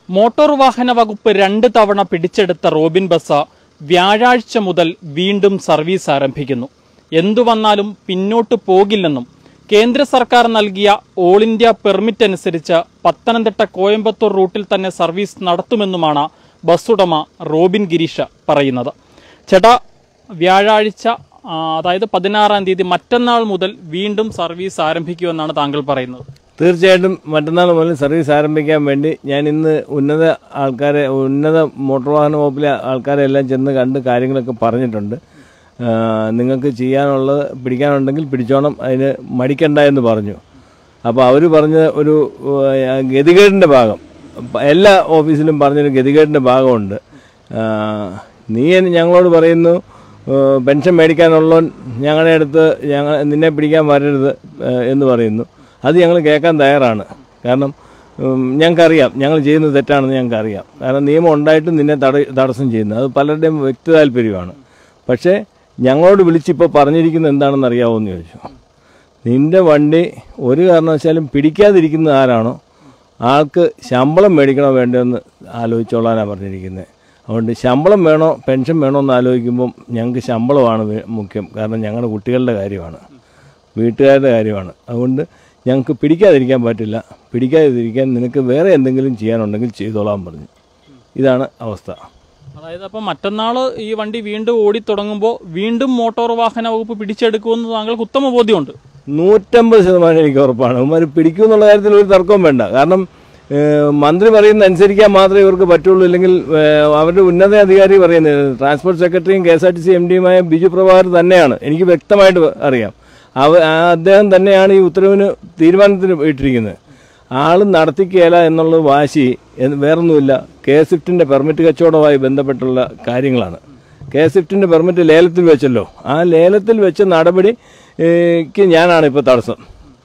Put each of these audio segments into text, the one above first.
motor വാഹന വകുപ്പ് രണ്ട് തവണ പിടിച്ചെടുത്ത റോബിൻ ബസ് വ്യാഴാഴ്ച മുതൽ വീണ്ടും സർവീസ് ആരംഭിക്കുന്നു എന്തു വന്നാലും പിന്നോട്ട് പോകില്ലെന്നും കേന്ദ്ര സർക്കാർ നൽകിയ ഓൾ ഇന്ത്യ പെർമിറ്റ് അനുസരിച്ച് പത്തനംതിട്ട കോയമ്പത്തൂർ റൂട്ടിൽ തന്നെ സർവീസ് നടത്തുമെന്നുമാണ് ബസ്സുടമ റോബിൻ ഗിരീഷ് പറയുന്നത് ചേട്ടാ വ്യാഴാഴ്ച ആ, അതായത് പതിനാറാം തീയതി മറ്റന്നാൾ മുതൽ വീണ്ടും സർവീസ് ആരംഭിക്കുമെന്നാണ് താങ്കൾ പറയുന്നത് തീർച്ചയായിട്ടും മറ്റന്നാൾ മുതൽ സർവീസ് ആരംഭിക്കാൻ വേണ്ടി ഞാൻ ഇന്ന് ഉന്നത ആൾക്കാരെ ഉന്നത മോട്ടോർ വാഹന വകുപ്പിലെ ആൾക്കാരെ എല്ലാം ചെന്ന് കണ്ട് കാര്യങ്ങളൊക്കെ പറഞ്ഞിട്ടുണ്ട് ആ, നിങ്ങൾക്ക് ചെയ്യാനുള്ളത് പിടിക്കാനുണ്ടെങ്കിൽ പിടിച്ചോണം അതിന് മടിക്കണ്ട എന്ന് പറഞ്ഞു അപ്പോൾ അവർ പറഞ്ഞ ഒരു ആ, ഗതികേടിൻ്റെ ഭാഗം പ- എല്ലാ ഓഫീസിലും പറഞ്ഞൊരു ഗതികേടിൻ്റെ ഭാഗമുണ്ട് ആ, നീ എൻ- ഞങ്ങളോട് പറയുന്നു ആ, പെൻഷൻ മേടിക്കാനുള്ളവൻ ഞങ്ങളുടെ അടുത്ത് ഞങ്ങൾ നിന്നെ പിടിക്കാൻ വരരുത് ആ, എന്ന് പറയുന്നു അത് ഞങ്ങൾ കേൾക്കാൻ തയ്യാറാണ് കാരണം ഉം, ഞങ്ങൾക്കറിയാം ഞങ്ങൾ ചെയ്യുന്നത് തെറ്റാണെന്ന് ഞങ്ങൾക്കറിയാം കാരണം നിയമം ഉണ്ടായിട്ടും നിന്നെ തട തടസ്സം ചെയ്യുന്നു അത് പലരുടെയും വ്യക്തി താല്പര്യമാണ് പക്ഷേ ഞങ്ങളോട് വിളിച്ചിപ്പോൾ പറഞ്ഞിരിക്കുന്നത് എന്താണെന്ന് അറിയാമോ എന്ന് ചോദിച്ചു നിന്റെ വണ്ടി ഒരു കാരണവശാലും പിടിക്കാതിരിക്കുന്ന ആരാണോ ആൾക്ക് ശമ്പളം മേടിക്കണോ വേണ്ടതെന്ന് ആലോചിച്ചോളാനാണ് പറഞ്ഞിരിക്കുന്നത് അതുകൊണ്ട് ശമ്പളം വേണോ പെൻഷൻ വേണോ എന്ന് ആലോചിക്കുമ്പം ഞങ്ങൾക്ക് ശമ്പളമാണ് വേ- മുഖ്യം കാരണം ഞങ്ങളുടെ കുട്ടികളുടെ കാര്യമാണ് വീട്ടുകാരുടെ കാര്യമാണ് അതുകൊണ്ട് ഞങ്ങൾക്ക് പിടിക്കാതിരിക്കാൻ പറ്റില്ല പിടിക്കാതിരിക്കാൻ നിനക്ക് വേറെ എന്തെങ്കിലും ചെയ്യാനുണ്ടെങ്കിൽ ചെയ്തോളാൻ പറഞ്ഞു ഇതാണ് അവസ്ഥ അതായത് അപ്പം മറ്റന്നാൾ ഈ വണ്ടി വീണ്ടും ഓടിത്തുടങ്ങുമ്പോൾ വീണ്ടും മോട്ടോർ വാഹന വകുപ്പ് പിടിച്ചെടുക്കുമെന്ന് താങ്കൾക്ക് ഉത്തമ ബോധ്യമുണ്ട് നൂറ്റമ്പത് ശതമാനം എനിക്ക് ഉറപ്പാണ് അവന്മാർ പിടിക്കും എന്നുള്ള കാര്യത്തിൽ ഒരു തർക്കവും വേണ്ട കാരണം ഏഹ്, മന്ത്രി പറയുന്ന അനുസരിക്കാൻ മാത്രമേ ഇവർക്ക് പറ്റുള്ളൂ ഇല്ലെങ്കിൽ ഏഹ്, അവരുടെ ഉന്നത അധികാരി പറയുന്നത് ട്രാൻസ്പോർട്ട് സെക്രട്ടറിയും K S R T C M ഡിയുമായ ബിജു പ്രഭാകർ തന്നെയാണ് എനിക്ക് വ്യക്തമായിട്ട് അറിയാം അവ ആ അദ്ദേഹം തന്നെയാണ് ഈ ഉത്തരവിന് തീരുമാനത്തിന് ഇട്ടിരിക്കുന്നത് ആൾ നടത്തിക്കേല എന്നുള്ളത് വാശി എന്ന് വേറൊന്നുമില്ല കെ സ്വിഫ്റ്റിന്റെ പെർമിറ്റ് കച്ചവടവുമായി ബന്ധപ്പെട്ടുള്ള കാര്യങ്ങളാണ് കെ സ്വിഫ്റ്റിന്റെ പെർമിറ്റ് ലേലത്തിൽ വെച്ചല്ലോ ആ ലേലത്തിൽ വെച്ച നടപടിക്ക് ഞാനാണ് ഇപ്പോൾ തടസ്സം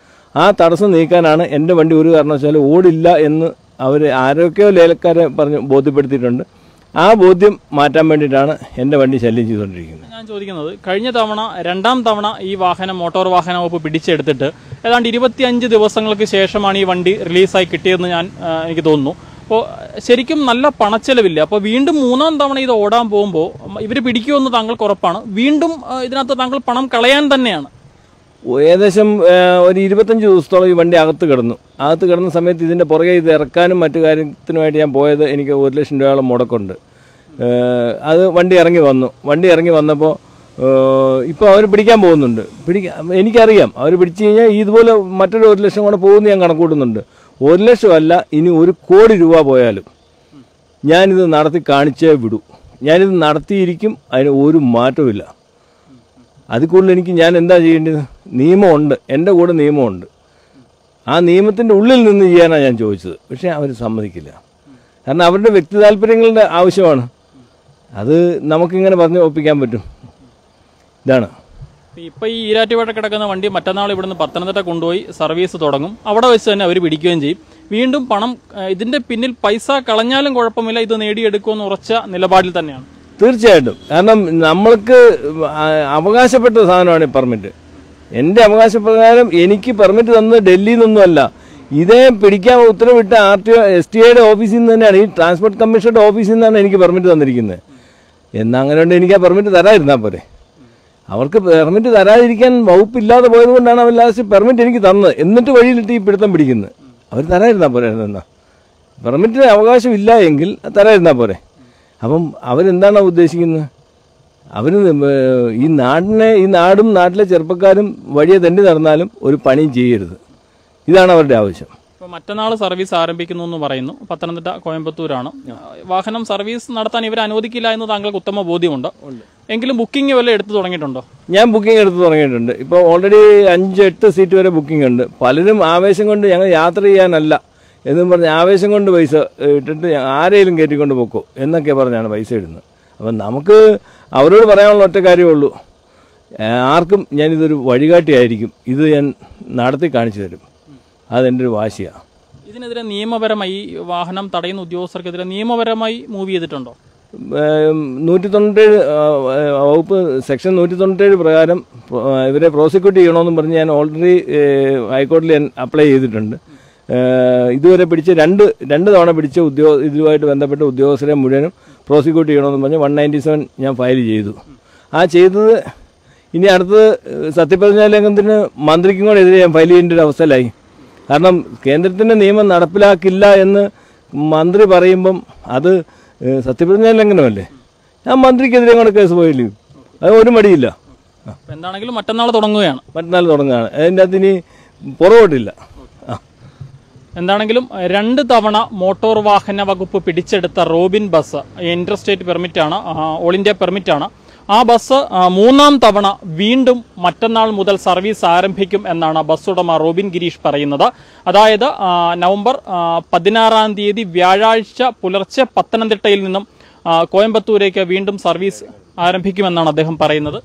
ആ തടസ്സം നീക്കാനാണ് എൻ്റെ വണ്ടി ഒരു കാരണവശാലും ഓടില്ല എന്ന് അവർ ആരൊക്കെയോ ലേലക്കാരെ പറഞ്ഞ് ബോധ്യപ്പെടുത്തിയിട്ടുണ്ട് ആ ബോധ്യം മാറ്റാൻ വേണ്ടിയിട്ടാണ് എൻ്റെ വണ്ടി ശല്യം ചെയ്തുകൊണ്ടിരിക്കുന്നത് ഞാൻ ചോദിക്കുന്നത് കഴിഞ്ഞ തവണ രണ്ടാം തവണ ഈ വാഹനം മോട്ടോർ വാഹന വകുപ്പ് പിടിച്ചെടുത്തിട്ട് ഏതാണ്ട് ഇരുപത്തിയഞ്ച് ദിവസങ്ങൾക്ക് ശേഷമാണ് ഈ വണ്ടി റിലീസായി കിട്ടിയതെന്ന് ഞാൻ ആ, എനിക്ക് തോന്നുന്നു അപ്പോൾ ശരിക്കും നല്ല പണച്ചെലവില്ല അപ്പോൾ വീണ്ടും മൂന്നാം തവണ ഇത് ഓടാൻ പോകുമ്പോൾ ഇവർ പിടിക്കുമെന്ന് താങ്കൾക്ക് ഉറപ്പാണ് വീണ്ടും ആ, ഇതിനകത്ത് താങ്കൾ പണം കളയാൻ തന്നെയാണ് ഏകദേശം ആ, ഒരു ഇരുപത്തഞ്ച് ദിവസത്തോളം ഈ വണ്ടി അകത്ത് കിടന്നു അകത്ത് കിടന്ന സമയത്ത് ഇതിൻ്റെ പുറകെ ഇത് ഇറക്കാനും മറ്റു കാര്യത്തിനുമായിട്ട് ഞാൻ പോയത് എനിക്ക് ഒരു ലക്ഷം രൂപയോളം മുടക്കുണ്ട് ഏ, അത് വണ്ടി ഇറങ്ങി വന്നു വണ്ടി ഇറങ്ങി വന്നപ്പോൾ ഇപ്പോൾ അവർ പിടിക്കാൻ പോകുന്നുണ്ട് പിടിക്കാൻ എനിക്കറിയാം അവർ പിടിച്ചു കഴിഞ്ഞാൽ ഇതുപോലെ മറ്റൊരു ഒരു ലക്ഷം കൂടെ പോകുമെന്ന് ഞാൻ കണക്കൂട്ടുന്നുണ്ട് ഒരു ലക്ഷമല്ല ഇനി ഒരു കോടി രൂപ പോയാലും ഞാനിത് നടത്തി കാണിച്ചേ വിടൂ ഞാനിത് നടത്തിയിരിക്കും അതിന് ഒരു മാറ്റവും അതിൽ കൂടുതൽ എനിക്ക് ഞാൻ എന്താ ചെയ്യേണ്ടത് നിയമമുണ്ട് എൻ്റെ കൂടെ നിയമമുണ്ട് ആ നിയമത്തിൻ്റെ ഉള്ളിൽ നിന്ന് ചെയ്യാനാണ് ഞാൻ ചോദിച്ചത് പക്ഷേ അവർ സമ്മതിക്കില്ല കാരണം അവരുടെ വ്യക്തി താല്പര്യങ്ങളുടെ ആവശ്യമാണ് അത് നമുക്കിങ്ങനെ പറഞ്ഞ് ഒപ്പിക്കാൻ പറ്റും ഇതാണ് ഇപ്പൊ ഈ ഈരാറ്റുപേട്ട കിടക്കുന്ന വണ്ടി മറ്റന്നാൾ ഇവിടുന്ന് പത്തനംതിട്ട കൊണ്ടുപോയി സർവീസ് തുടങ്ങും അവിടെ വെച്ച് തന്നെ അവർ പിടിക്കുകയും ചെയ്യും വീണ്ടും പണം ആ, ഇതിന്റെ പിന്നിൽ പൈസ കളഞ്ഞാലും കുഴപ്പമില്ല ഇത് നേടിയെടുക്കുമെന്ന് ഉറച്ച നിലപാടിൽ തന്നെയാണ് തീർച്ചയായിട്ടും കാരണം നമ്മൾക്ക് ആ- അവകാശപ്പെട്ട സാധനമാണ് ഈ പെർമിറ്റ് എൻ്റെ അവകാശപ്രകാരം എനിക്ക് പെർമിറ്റ് തന്നത് ഡൽഹിയിൽ നിന്നൊന്നുമല്ല ഇതേ പിടിക്കാൻ ഉത്തരവിട്ട R T O S T ഐയുടെ ഓഫീസിൽ നിന്ന് തന്നെയാണ് ഈ ട്രാൻസ്പോർട്ട് കമ്മീഷണറുടെ ഓഫീസിൽ നിന്നാണ് എനിക്ക് പെർമിറ്റ് തന്നിരിക്കുന്നത് എന്നാ അങ്ങനെ ഉണ്ട് എനിക്ക് ആ പെർമിറ്റ് തരാതിരുന്നാൽ പോരെ അവർക്ക് പെർമിറ്റ് തരാതിരിക്കാൻ വകുപ്പില്ലാതെ പോയത് കൊണ്ടാണ് അവർ ലാസ്റ്റ് പെർമിറ്റ് എനിക്ക് തന്നത് എന്നിട്ട് വഴിയിലിട്ട് ഈ പിടുത്തം പിടിക്കുന്നത് അവർ തരാതിരുന്നാൽ പോരെ എന്നാ പെർമിറ്റിന് അവകാശം ഇല്ല എങ്കിൽ തരാതിരുന്നാൽ പോരെ അപ്പം അവരെന്താണ് ഉദ്ദേശിക്കുന്നത് അവർ ഈ നാടിനെ ഈ നാടും നാട്ടിലെ ചെറുപ്പക്കാരും വഴിയെ തെണ്ടി നടന്നാലും ഒരു പണിയും ചെയ്യരുത് ഇതാണ് അവരുടെ ആവശ്യം ഇപ്പൊ മറ്റന്നാൾ സർവീസ് ആരംഭിക്കുന്നു എന്ന് പറയുന്നു പത്തനംതിട്ട കോയമ്പത്തൂരാണ് വാഹനം സർവീസ് നടത്താൻ ഇവർ അനുവദിക്കില്ല എന്ന് താങ്കൾക്ക് ഉത്തമ ബോധ്യമുണ്ട് എങ്കിലും ബുക്കിംഗ് വല്ല എടുത്തു തുടങ്ങിയിട്ടുണ്ടോ ഞാൻ ബുക്കിംഗ് എടുത്ത് തുടങ്ങിയിട്ടുണ്ട് ഇപ്പോൾ ഓൾറെഡി അഞ്ച് എട്ട് സീറ്റ് വരെ ബുക്കിംഗ് ഉണ്ട് പലരും ആവേശം കൊണ്ട് ഞങ്ങൾ യാത്ര ചെയ്യാനല്ല എന്നും പറഞ്ഞ് ആവേശം കൊണ്ട് പൈസ ഇട്ടിട്ട് ഞ- ആരെയും കയറ്റിക്കൊണ്ട് പോക്കോ എന്നൊക്കെ പറഞ്ഞാണ് പൈസ ഇടുന്നത് അപ്പം നമുക്ക് അവരോട് പറയാനുള്ള ഒറ്റ കാര്യമേ ഉള്ളൂ ആ, ആർക്കും ഞാനിതൊരു വഴികാട്ടിയായിരിക്കും ഇത് ഞാൻ നടത്തി കാണിച്ചു തരും അതെൻ്റെ ഒരു വാശിയാണ് ഇതിനെതിരെ നിയമപരമായി ഈ വാഹനം തടയുന്ന ഉദ്യോഗസ്ഥർക്കെതിരെ നിയമപരമായി മൂവ് ചെയ്തിട്ടുണ്ടോ നൂറ്റി തൊണ്ണൂറ്റേഴ് ആ, വകുപ്പ് സെക്ഷൻ നൂറ്റി തൊണ്ണൂറ്റേഴ് പ്രകാരം ആ, ഇവരെ പ്രോസിക്യൂട്ട് ചെയ്യണമെന്നും പറഞ്ഞ് ഞാൻ ഓൾറെഡി ഹൈക്കോടതിയിൽ ഞാൻ അപ്ലൈ ചെയ്തിട്ടുണ്ട് ഏഹ്, ഇതുവരെ പിടിച്ച രണ്ട് രണ്ട് തവണ പിടിച്ച ഉദ്യോഗ ഇതുമായിട്ട് ബന്ധപ്പെട്ട ഉദ്യോഗസ്ഥരെ മുഴുവനും പ്രോസിക്യൂട്ട് ചെയ്യണമെന്ന് പറഞ്ഞ് വൺ നയൻറ്റി സെവൻ ഞാൻ ഫയൽ ചെയ്തു ആ ചെയ്തത് ഇനി അടുത്തത് സത്യപ്രതിജ്ഞാ ലംഘനത്തിന് മന്ത്രിക്കും കൂടെ എതിരെ ഞാൻ ഫയൽ ചെയ്യേണ്ട ഒരു അവസ്ഥയിലായി കാരണം കേന്ദ്രത്തിൻ്റെ നിയമം നടപ്പിലാക്കില്ല എന്ന് മന്ത്രി പറയുമ്പം അത് ഏഹ്, സത്യപ്രതിജ്ഞാ ലംഘനമല്ലേ ഞാൻ മന്ത്രിക്കെതിരെ കൂടെ കേസ് പോയില്ലേ അത് ഒരു മടിയില്ല ആ, അപ്പൊ എന്താണെങ്കിലും മറ്റന്നാൾ തുടങ്ങുകയാണ് മറ്റന്നാൾ തുടങ്ങുകയാണ് അതിൻ്റെ അകത്ത് ഇനി പുറകോട്ടില്ല ആ എന്താണെങ്കിലും അഹ് രണ്ട് തവണ മോട്ടോർ വാഹന വകുപ്പ് പിടിച്ചെടുത്ത റോബിൻ ബസ് ഇന്റർ സ്റ്റേറ്റ് പെർമിറ്റാണ് ഓൾ ഇന്ത്യ പെർമിറ്റാണ് ആ ബസ് ആ, മൂന്നാം തവണ വീണ്ടും മറ്റന്നാൾ മുതൽ സർവീസ് ആരംഭിക്കും എന്നാണ് ബസ് ഉടമ റോബിൻ ഗിരീഷ് പറയുന്നത് അതായത് ആ, നവംബർ ആ, പതിനാറാം തീയതി വ്യാഴാഴ്ച പുലർച്ചെ പത്തനംതിട്ടയിൽ നിന്നും ആ, കോയമ്പത്തൂരേക്ക് വീണ്ടും സർവീസ് ആരംഭിക്കുമെന്നാണ് അദ്ദേഹം പറയുന്നത്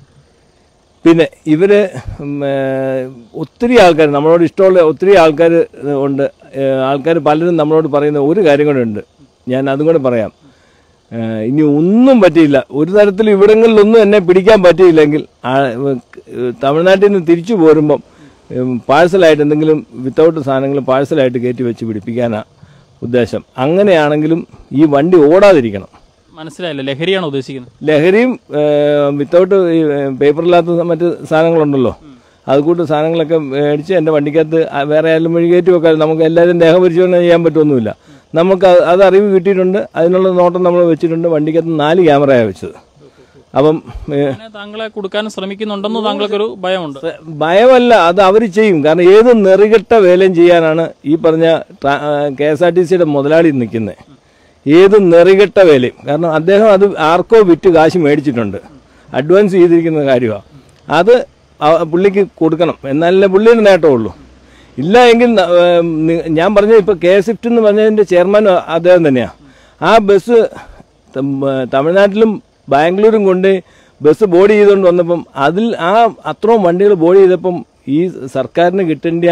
പിന്നെ ഇവര് ഉം, ഏഹ്, ഒത്തിരി ആൾക്കാർ നമ്മളോട് ഇഷ്ടമുള്ള ഒത്തിരി ആൾക്കാർ ഉണ്ട് ആൾക്കാർ പലരും നമ്മളോട് പറയുന്ന ഒരു കാര്യം കൂടെ ഉണ്ട് ഞാൻ അതും കൂടെ പറയാം ഏഹ്, ഇനി ഒന്നും പറ്റിയില്ല ഒരു തരത്തിലും ഇവിടങ്ങളിലൊന്നും എന്നെ പിടിക്കാൻ പറ്റിയില്ലെങ്കിൽ ആ, ഏഹ്, തമിഴ്നാട്ടിൽ നിന്ന് തിരിച്ചു പോരുമ്പം ഉം, പാഴ്സലായിട്ട് എന്തെങ്കിലും വിത്തൗട്ട് സാധനങ്ങൾ പാഴ്സലായിട്ട് കയറ്റി വെച്ച് പിടിപ്പിക്കാനാണ് ഉദ്ദേശം അങ്ങനെയാണെങ്കിലും ഈ വണ്ടി ഓടാതിരിക്കണം മനസ്സിലായില്ല ലഹരിയാണ് ഉദ്ദേശിക്കുന്നത് ലഹരിയും വിത്തൗട്ട് പേപ്പറില്ലാത്ത മറ്റ് സാധനങ്ങളുണ്ടല്ലോ അതുകൂട്ട് സാധനങ്ങളൊക്കെ മേടിച്ച് എൻ്റെ വണ്ടിക്കകത്ത് ആ വേറെ ആയാലും വഴി കയറ്റി വെക്കാൻ നമുക്ക് എല്ലാവരും ദേഹപരിശോധന ചെയ്യാൻ പറ്റൊന്നുമില്ല നമുക്ക് അത് അത് അറിവ് കിട്ടിയിട്ടുണ്ട് അതിനുള്ള നോട്ടം നമ്മൾ വെച്ചിട്ടുണ്ട് വണ്ടിക്കകത്ത് നാല് ക്യാമറയാണ് വെച്ചത് അപ്പം ഏ, അങ്ങനെ താങ്കളെ കൊടുക്കാൻ ശ്രമിക്കുന്നുണ്ടെന്ന് താങ്കൾക്കൊരു ഭയമുണ്ട് ഭയമല്ല അത് അവർ ചെയ്യും കാരണം ഏത് നെറികെട്ട വേലയും ചെയ്യാനാണ് ഈ പറഞ്ഞ കെ എസ് ആർ ടി സിയുടെ മുതലാളി നിൽക്കുന്നത് ഏത് നെറികെട്ട വേലയും കാരണം അദ്ദേഹം അത് ആർക്കോ വിറ്റ് കാശ് മേടിച്ചിട്ടുണ്ട് അഡ്വാൻസ് ചെയ്തിരിക്കുന്ന കാര്യമാണ് അത് ആ- പുള്ളിക്ക് കൊടുക്കണം എന്നാലല്ലേ പുള്ളിയുടെ നേട്ടമുള്ളൂ ഇല്ല എങ്കിൽ ന- ഏം, നി- ഞാൻ പറഞ്ഞ ഇപ്പോൾ കെ സ്വിഫ്റ്റ് എന്ന് പറഞ്ഞതിൻ്റെ ചെയർമാൻ അദ്ദേഹം തന്നെയാണ് ആ ബസ് തം- തമിഴ്നാട്ടിലും ബാംഗ്ലൂരും കൊണ്ട് ബസ് ബോഡി ചെയ്തുകൊണ്ട് വന്നപ്പം അതിൽ ആ അത്രയും വണ്ടികൾ ബോഡി ചെയ്തപ്പം ഈ സർക്കാരിന് കിട്ടേണ്ട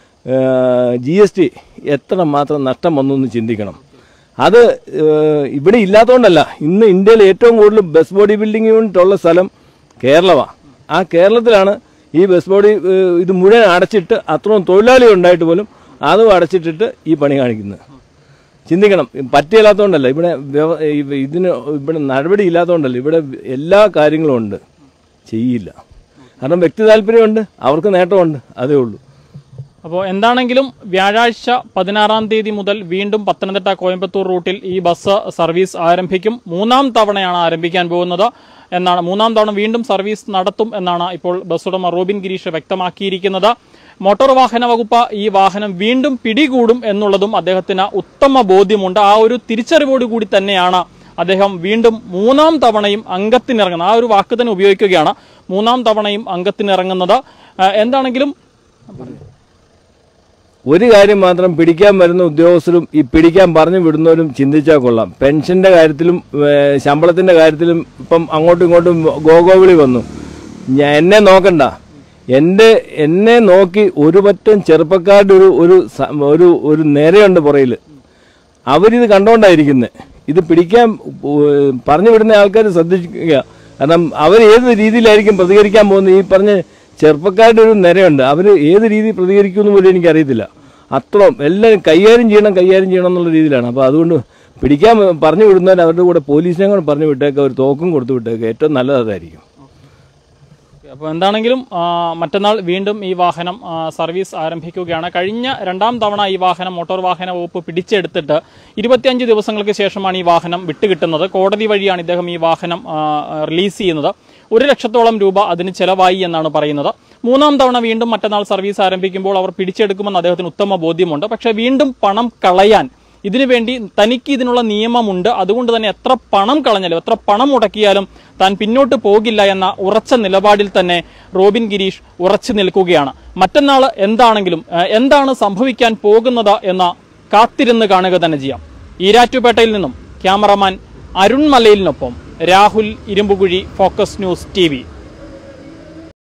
ജി എസ് ടി എത്ര മാത്രം നഷ്ടം വന്നു എന്ന് ചിന്തിക്കണം അത് ഏഹ്, ഇവിടെ ഇല്ലാത്തതുകൊണ്ടല്ല ഇന്ന് ഇന്ത്യയിൽ ഏറ്റവും കൂടുതൽ ബസ് ബോഡി ബിൽഡിംഗ് യൂണിറ്റ് ഉള്ള സ്ഥലം കേരളമാണ് ആ കേരളത്തിലാണ് ഈ ബസ് ബോഡി ഏഹ്, ഇത് മുഴുവൻ അടച്ചിട്ട് അത്രയും തൊഴിലാളി ഉണ്ടായിട്ട് പോലും അതും അടച്ചിട്ടിട്ട് ഈ പണി കാണിക്കുന്നത് ചിന്തിക്കണം പറ്റിയില്ലാത്തതുകൊണ്ടല്ല ഇവിടെ വ്യവ- ഇവ- ഇതിന് ഇവിടെ നടപടി ഇല്ലാത്തതുകൊണ്ടല്ല ഇവിടെ എല്ലാ കാര്യങ്ങളും ഉണ്ട് ചെയ്യില്ല കാരണം വ്യക്തി താല്പര്യമുണ്ട് അവർക്ക് നേട്ടമുണ്ട് അതേ ഉള്ളൂ അപ്പോൾ എന്താണെങ്കിലും വ്യാഴാഴ്ച പതിനാറാം തീയതി മുതൽ വീണ്ടും പത്തനംതിട്ട കോയമ്പത്തൂർ റൂട്ടിൽ ഈ ബസ് സർവീസ് ആരംഭിക്കും മൂന്നാം തവണയാണ് ആരംഭിക്കാൻ പോകുന്നത് എന്നാണ് മൂന്നാം തവണ വീണ്ടും സർവീസ് നടത്തും എന്നാണ് ഇപ്പോൾ ബസ് ഉടമ റോബിൻ ഗിരീഷ് വ്യക്തമാക്കിയിരിക്കുന്നത് മോട്ടോർ വാഹന വകുപ്പ് ഈ വാഹനം വീണ്ടും പിടികൂടും എന്നുള്ളതും അദ്ദേഹത്തിന് ഉത്തമ ബോധ്യമുണ്ട് ആ ഒരു തിരിച്ചറിവോട് കൂടി തന്നെയാണ് അദ്ദേഹം വീണ്ടും മൂന്നാം തവണയും അംഗത്തിനിറങ്ങുന്നത് ആ ഒരു വാക്ക് തന്നെ ഉപയോഗിക്കുകയാണ് മൂന്നാം തവണയും അംഗത്തിനിറങ്ങുന്നത് ആ, എന്താണെങ്കിലും ഒരു കാര്യം മാത്രം പിടിക്കാൻ വരുന്ന ഉദ്യോഗസ്ഥരും ഈ പിടിക്കാൻ പറഞ്ഞു വിടുന്നവരും ചിന്തിച്ചാൽ കൊള്ളാം പെൻഷന്റെ കാര്യത്തിലും ഏഹ്, ശമ്പളത്തിന്റെ കാര്യത്തിലും ഇപ്പം അങ്ങോട്ടും ഇങ്ങോട്ടും ഗോഗോവിളി വന്നു ഞാൻ എന്നെ നോക്കണ്ട എൻ്റെ എന്നെ നോക്കി ഒരു പറ്റം ചെറുപ്പക്കാരുടെ ഒരു ഒരു സ- ഒരു ഒരു നേരെയുണ്ട് പുറയിൽ അവരിത് കണ്ടോണ്ടായിരിക്കുന്നത് ഇത് പിടിക്കാൻ ഏഹ്, പറഞ്ഞു വിടുന്ന ആൾക്കാർ ശ്രദ്ധിക്കുക കാരണം അവർ ഏത് രീതിയിലായിരിക്കും പ്രതികരിക്കാൻ പോകുന്നത് ഈ പറഞ്ഞ ചെറുപ്പക്കാരുടെ ഒരു നിരയുണ്ട് അവർ ഏത് രീതിയിൽ പ്രതികരിക്കുമെന്ന് പോലും എനിക്കറിയത്തില്ല അത്രോം എല്ലാവരും കൈകാര്യം ചെയ്യണം കൈകാര്യം ചെയ്യണം എന്നുള്ള രീതിയിലാണ് അപ്പോൾ അതുകൊണ്ട് പിടിക്കാൻ പറഞ്ഞു വിടുന്നവർ അവരുടെ കൂടെ പോലീസിനെ കൂടെ പറഞ്ഞു വിട്ടേക്കുക ഒരു തോക്കും കൊടുത്തു വിട്ടേക്കുക ഏറ്റവും നല്ലത് അതായിരിക്കും അപ്പോൾ എന്താണെങ്കിലും ആ, മറ്റന്നാൾ വീണ്ടും ഈ വാഹനം ആ, സർവീസ് ആരംഭിക്കുകയാണ് കഴിഞ്ഞ രണ്ടാം തവണ ഈ വാഹനം മോട്ടോർ വാഹന വകുപ്പ് പിടിച്ചെടുത്തിട്ട് ഇരുപത്തിയഞ്ച് ദിവസങ്ങൾക്ക് ശേഷമാണ് ഈ വാഹനം വിട്ടുകിട്ടുന്നത് കോടതി വഴിയാണ് ഇദ്ദേഹം ഈ വാഹനം ആ, റിലീസ് ചെയ്യുന്നത് ഒരു ലക്ഷത്തോളം രൂപ അതിന് ചെലവായി എന്നാണ് പറയുന്നത് മൂന്നാം തവണ വീണ്ടും മറ്റന്നാൾ സർവീസ് ആരംഭിക്കുമ്പോൾ അവർ പിടിച്ചെടുക്കുമെന്ന് അദ്ദേഹത്തിന് ഉത്തമ ബോധ്യമുണ്ട് പക്ഷേ വീണ്ടും പണം കളയാൻ ഇതിനുവേണ്ടി തനിക്ക് ഇതിനുള്ള നിയമമുണ്ട് അതുകൊണ്ട് തന്നെ എത്ര പണം കളഞ്ഞാലും എത്ര പണം മുടക്കിയാലും താൻ പിന്നോട്ട് പോകില്ല എന്ന ഉറച്ച നിലപാടിൽ തന്നെ റോബിൻ ഗിരീഷ് ഉറച്ചു നിൽക്കുകയാണ് മറ്റന്നാൾ എന്താണെങ്കിലും ഏഹ്, എന്താണ് സംഭവിക്കാൻ പോകുന്നത് എന്ന കാത്തിരുന്ന് കാണുക തന്നെ ചെയ്യാം ഈരാറ്റുപേട്ടയിൽ നിന്നും ക്യാമറമാൻ അരുൺ മലയിലിനൊപ്പം Rahul Irumbukuzhi focus news T